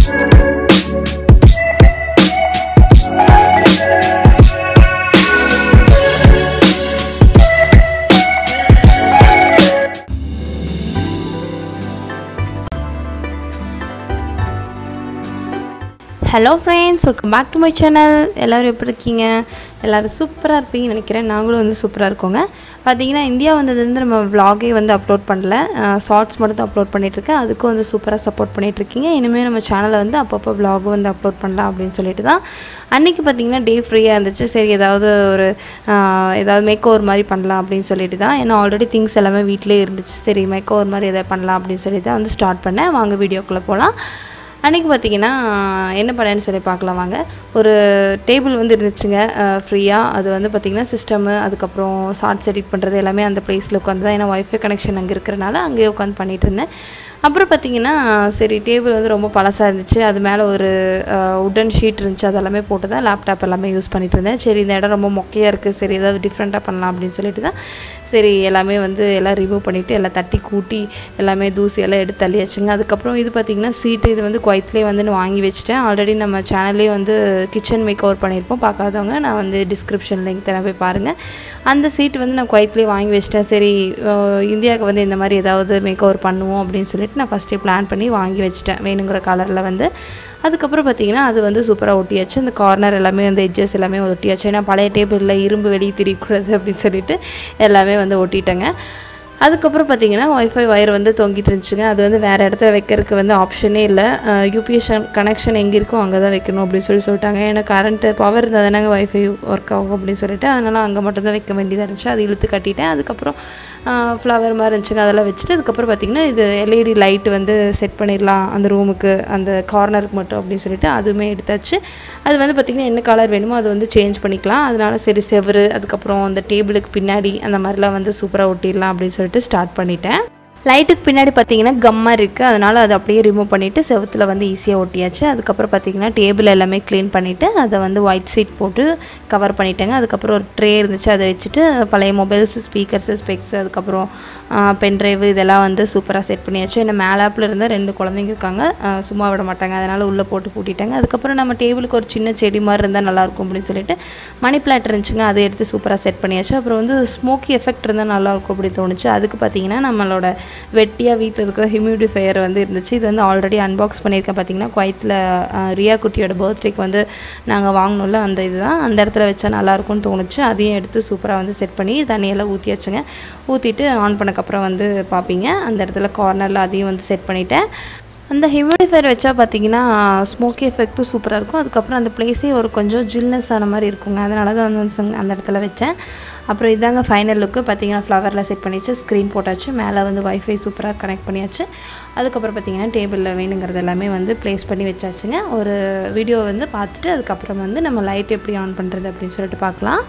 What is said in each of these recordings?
hello friends welcome back to my channel எல்லோரும் எப்படி இருக்கீங்க எல்லோரும் சூப்பராக இருப்பீங்கன்னு நினைக்கிறேன் நாங்களும் வந்து சூப்பராக இருக்கோங்க பார்த்தீங்கன்னா இந்தியா வந்ததுலேருந்து நம்ம vlog-ஏ வந்து அப்லோட் பண்ணல ஷார்ட்ஸ் மட்டும் தான் அப்லோட் பண்ணிகிட்ருக்கேன் அதுக்கும் வந்து சூப்பராக சப்போர்ட் பண்ணிகிட்ருக்கீங்க இனிமேல் நம்ம சேனலை வந்து அப்பப்போ vlog வந்து அப்லோட் பண்ணலாம் அப்படின்னு சொல்லிட்டு தான் அன்றைக்கி பார்த்தீங்கன்னா டே ஃப்ரீயாக இருந்துச்சு சரி ஏதாவது ஒரு ஆஹ், ஏதாவது மேக் ஓவர் மாதிரி பண்ணலாம் அப்படின்னு சொல்லிட்டு தான் ஏன்னா ஆல்ரெடி திங்ஸ் எல்லாமே வீட்டிலே இருந்துச்சு சரி மேக் ஓவர் மாதிரி எதாவது பண்ணலாம் அப்படின்னு சொல்லி தான் வந்து ஸ்டார்ட் பண்ணேன் வாங்க வீடியோக்குள்ளே போகலாம் அன்றைக்கி பார்த்தீங்கன்னா என்ன பண்ணேன்னு சொல்லி பார்க்கலாம் வாங்க ஒரு டேபிள் வந்து இருந்துச்சுங்க ஃப்ரீயாக அது வந்து பார்த்திங்கன்னா சிஸ்டமு அதுக்கப்புறம் ஷார்ட்ஸ் எடிட் பண்ணுறது எல்லாமே அந்த ப்ளேஸில் உட்காந்து தான் ஏன்னா ஒய்ஃபை கனெக்ஷன் அங்கே இருக்கிறனால அங்கேயே உட்காந்து பண்ணிகிட்டு இருந்தேன் அப்புறம் பார்த்தீங்கன்னா சரி டேபிள் வந்து ரொம்ப பழசாக இருந்துச்சு அது மேலே ஒரு உடன் ஷீட் இருந்துச்சு அதெல்லாமே போட்டு தான் லேப்டாப் எல்லாமே யூஸ் பண்ணிட்டு இருந்தேன் சரி இந்த இடம் ரொம்ப மொக்கையாக இருக்குது சரி ஏதாவது டிஃப்ரெண்ட்டாக பண்ணலாம் அப்படின்னு சொல்லிட்டு தான் சரி எல்லாமே வந்து எல்லாம் ரிமூவ் பண்ணிவிட்டு எல்லாம் தட்டி கூட்டி எல்லாமே தூசி எல்லாம் எடுத்து தள்ளியாச்சுங்க அதுக்கப்புறம் இது பார்த்திங்கன்னா சீட்டு இது வந்து குவைத்லேயே வந்து நான் வாங்கி வச்சுட்டேன் ஆல்ரெடி நம்ம சேனல்லே வந்து கிச்சன் மேக் ஓவர் பண்ணியிருப்போம் பார்க்காதவங்க நான் வந்து டிஸ்கிரிப்ஷன் லிங்க் தரேன் போய் பாருங்கள் அந்த சீட் வந்து நான் குவைத்லேயே வாங்கி வச்சிட்டேன் சரி அஹ், இந்தியாவுக்கு வந்து இந்த மாதிரி ஏதாவது மேக் ஓவர் பண்ணுவோம் அப்படின்னு சொல்லிட்டு நான் ஃபஸ்ட்டே பிளான் பண்ணி வாங்கி வச்சிட்டேன் வேணுங்கிற கலரில் வந்து அதுக்கப்புறம் பார்த்தீங்கன்னா அது வந்து சூப்பராக ஒட்டியாச்சு அந்த கார்னர் எல்லாமே அந்த எட்ஜஸ் எல்லாமே ஒட்டியாச்சு ஏன்னா பழைய டேபிளில் இரும்பு வெளியே திரியக்கூடாது அப்படின்னு சொல்லிட்டு எல்லாமே வந்து ஒட்டிட்டேங்க அதுக்கப்புறம் பார்த்தீங்கன்னா ஒய்ஃபை ஒயர் வந்து தொங்கிட்டு இருந்துச்சுங்க அது வந்து வேறு இடத்துல வைக்கிறதுக்கு வந்து ஆப்ஷனே இல்லை யூபிஎஸ் கனெக்ஷன் எங்கே இருக்கோ அங்கே தான் வைக்கணும் அப்படின்னு சொல்லி சொல்லிட்டாங்க ஏன்னா கரண்ட்டு பவர் இருந்தால் தானே ஒய்ஃபை ஒர்க் ஆகும் அப்படின்னு சொல்லிட்டு அதனால் அங்கே மட்டும் தான் வைக்க வேண்டியதாக இருந்துச்சு அது இழுத்து கட்டிட்டேன் அதுக்கப்புறம் ஃப்ளவர் மாதிரி இருந்துச்சுங்க அதெல்லாம் வச்சுட்டு அதுக்கப்புறம் பார்த்தீங்கன்னா இது எல்இடி லைட் வந்து செட் பண்ணிடலாம் அந்த ரூமுக்கு அந்த கார்னருக்கு மட்டும் அப்படின்னு சொல்லிட்டு அதுவுமே எடுத்தாச்சு அது வந்து பார்த்திங்கன்னா என்ன கலர் வேணுமோ அது வந்து சேஞ்ச் பண்ணிக்கலாம் அதனால சரி செவரு அதுக்கப்புறம் அந்த டேபிளுக்கு பின்னாடி அந்த மாதிரிலாம் வந்து சூப்பராக ஒட்டிடலாம் அப்படின்னு சொல்லிட்டு ஸ்டார்ட் பண்ணிட்டேன் லைட்டுக்கு பின்னாடி பார்த்தீங்கன்னா கம்மா இருக்குது அதனால் அதை அப்படியே ரிமூவ் பண்ணிவிட்டு செவுத்துல வந்து ஈஸியாக ஒட்டியாச்சு அதுக்கப்புறம் பார்த்தீங்கன்னா டேபிள் எல்லாமே க்ளீன் பண்ணிவிட்டு அதை வந்து ஒயிட் சீட் போட்டு கவர் பண்ணிட்டேங்க அதுக்கப்புறம் ஒரு ட்ரே இருந்துச்சு அதை வச்சுட்டு பழைய மொபைல்ஸ் ஸ்பீக்கர்ஸு ஸ்பெக்ஸ் அதுக்கப்புறம் பென்ட்ரைவ் இதெல்லாம் வந்து சூப்பராக செட் பண்ணியாச்சு ஏன்னா மேலாப்பில் இருந்தால் ரெண்டு குழந்தைங்க இருக்காங்க ஆஹ் சும்மா விட மாட்டாங்க அதனால் உள்ளே போட்டு பூட்டிட்டாங்க அதுக்கப்புறம் நம்ம டேபிளுக்கு ஒரு சின்ன செடி மாதிரி இருந்தால் நல்லாயிருக்கும் அப்படின்னு சொல்லிட்டு மணி பிளாட் இருந்துச்சுங்க அதை எடுத்து சூப்பராக செட் பண்ணியாச்சு அப்புறம் வந்து ஸ்மோக்கி எஃபெக்ட் இருந்தால் நல்லாயிருக்கும் அப்படி தோணுச்சு அதுக்கு பார்த்தீங்கன்னா நம்மளோட வெட்டியாக வீட்டில் இருக்கிற ஹியூமிடிஃபையர் வந்து இருந்துச்சு இது வந்து ஆல்ரெடி அன்பாக்ஸ் பண்ணியிருக்கேன் பார்த்தீங்கன்னா குவைத்தில் ரியா குட்டியோட பர்த்டேக்கு வந்து நாங்கள் வாங்கினோம்ல அந்த இதுதான் அந்த இடத்துல வச்சா நல்லாயிருக்கும்னு தோணுச்சு அதையும் எடுத்து சூப்பராக வந்து செட் பண்ணி தண்ணியெல்லாம் ஊற்றியாச்சுங்க ஊற்றிட்டு ஆன் பண்ணக்கப்புறம் வந்து பார்ப்பீங்க அந்த இடத்துல கார்னரில் அதையும் வந்து செட் பண்ணிட்டேன் அந்த ஹியூமிடிஃபையர் வச்சா பார்த்தீங்கன்னா ஸ்மோக்கி எஃபெக்ட்டும் சூப்பராக இருக்கும் அதுக்கப்புறம் அந்த பிளேஸே ஒரு கொஞ்சம் ஜில்னஸ் ஆன மாதிரி இருக்குங்க அதனால தான் வந்து அந்த- அந்த இடத்துல வச்சேன் அப்புறம் இதாங்க ஃபைனல் லுக்கு பார்த்தீங்கன்னா ஃப்ளவரில் செட் பண்ணியாச்சு ஸ்க்ரீன் போட்டாச்சு மேலே வந்து வைஃபை சூப்பராக கனெக்ட் பண்ணியாச்சு அதுக்கப்புறம் பார்த்தீங்கன்னா டேபிளில் வேணுங்கிறது எல்லாமே வந்து ப்ளேஸ் பண்ணி வச்சாச்சுங்க ஒரு வீடியோ வந்து பார்த்துட்டு அதுக்கப்புறம் வந்து நம்ம லைட் எப்படி ஆன் பண்ணுறது அப்படின்னு சொல்லிட்டு பார்க்கலாம்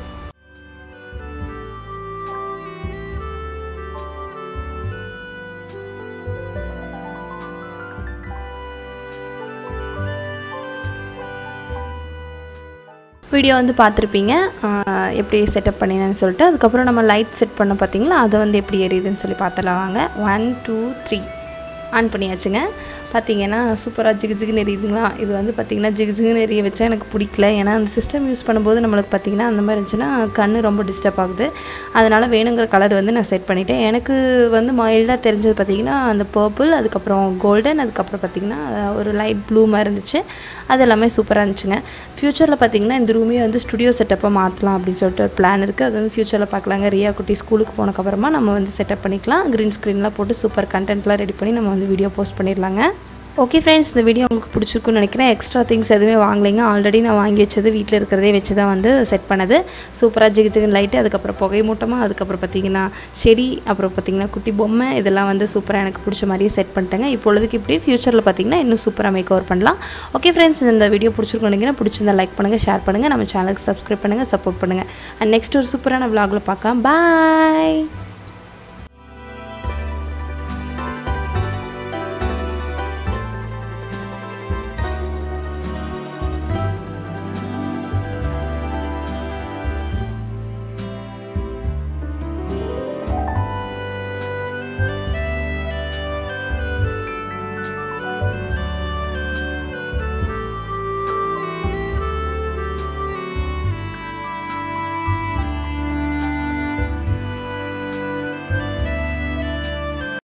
வீடியோ வந்து பார்த்துருப்பீங்க ஆஹ் எப்படி செட்டப் பண்ணினேன்னு சொல்லிட்டு அதுக்கப்புறம் நம்ம லைட் செட் பண்ண பார்த்தீங்களா அதை வந்து எப்படி எரியுதுன்னு சொல்லி பார்த்துலாம் வாங்க ஒன் டூ த்ரீ ஆன் பண்ணியாச்சுங்க பார்த்தீங்கன்னா சூப்பராக ஜிகு ஜிகுன்னு எரியுதுங்களா இது வந்து பார்த்தீங்கன்னா ஜிகு ஜிகுன்னு எரிய வச்சா எனக்கு பிடிக்கல ஏன்னா அந்த சிஸ்டம் யூஸ் பண்ணும்போது நம்மளுக்கு பார்த்தீங்கன்னா அந்த மாதிரி இருந்துச்சுன்னா கண் ரொம்ப டிஸ்டர்ப் ஆகுது அதனால் வேணுங்கிற கலர் வந்து நான் செட் பண்ணிட்டேன் எனக்கு வந்து மைல்டாக தெரிஞ்சது பார்த்தீங்கன்னா அந்த பர்பிள் அதுக்கப்புறம் கோல்டன் அதுக்கப்புறம் பார்த்தீங்கன்னா ஒரு லைட் ப்ளூ மாதிரி இருந்துச்சு அது எல்லாமே சூப்பராக இருந்துச்சுங்க ஃப்யூச்சரில் பார்த்தீங்கன்னா இந்த ரூமே வந்து ஸ்டுடியோ செட்டப்பாக மாற்றலாம் அப்படின்னு சொல்லிட்டு ஒரு பிளான் இருக்குது அது வந்து ஃப்யூச்சரில் பார்க்கலாங்க ரியா குட்டி ஸ்கூலுக்கு போனக்கப்புறமா நம்ம வந்து செட்டப் பண்ணிக்கலாம் க்ரீன் ஸ்க்ரீன்லாம் போட்டு சூப்பர் கண்டென்ட்லாம் ரெடி பண்ணி நம்ம வந்து வீடியோ போஸ்ட் பண்ணிடலாங்க ஓகே ஃப்ரெண்ட்ஸ் இந்த வீடியோ உங்களுக்கு பிடிச்சிருக்குன்னு நினைக்கிறேன் எக்ஸ்ட்ரா திங்ஸ் எதுவுமே வாங்கலைங்க ஆல்ரெடி நான் வாங்கி வச்சது வீட்டில் இருக்கிறதே வச்சு தான் வந்து செட் பண்ணது சூப்பராக ஜிகு ஜிகுன்னு லைட்டு அதுக்கப்புறம் புகை மூட்டமாக அதுக்கப்புறம் பார்த்தீங்கன்னா செடி அப்புறம் பார்த்தீங்கன்னா குட்டி பொம்மை இதெல்லாம் வந்து சூப்பராக எனக்கு பிடிச்ச மாதிரியே செட் பண்ணிட்டேங்க இப்பொழுதுக்கு இப்படி ஃப்யூச்சரில் பார்த்தீங்கன்னா இன்னும் சூப்பராக மேக் ஓவர் பண்ணலாம் ஓகே ஃப்ரெண்ட்ஸ் இந்த வீடியோ பிடிச்சிருக்குன்னு நினைக்கிறேன் பிடிச்சிருந்தா லைக் பண்ணுங்கள் ஷேர் பண்ணுங்கள் நம்ம சேனலுக்கு சப்ஸ்கிரைப் பண்ணுங்கள் சப்போர்ட் பண்ணுங்கள் அண்ட் நெக்ஸ்ட் ஒரு சூப்பரான vlogல பார்க்கலாம் பாய்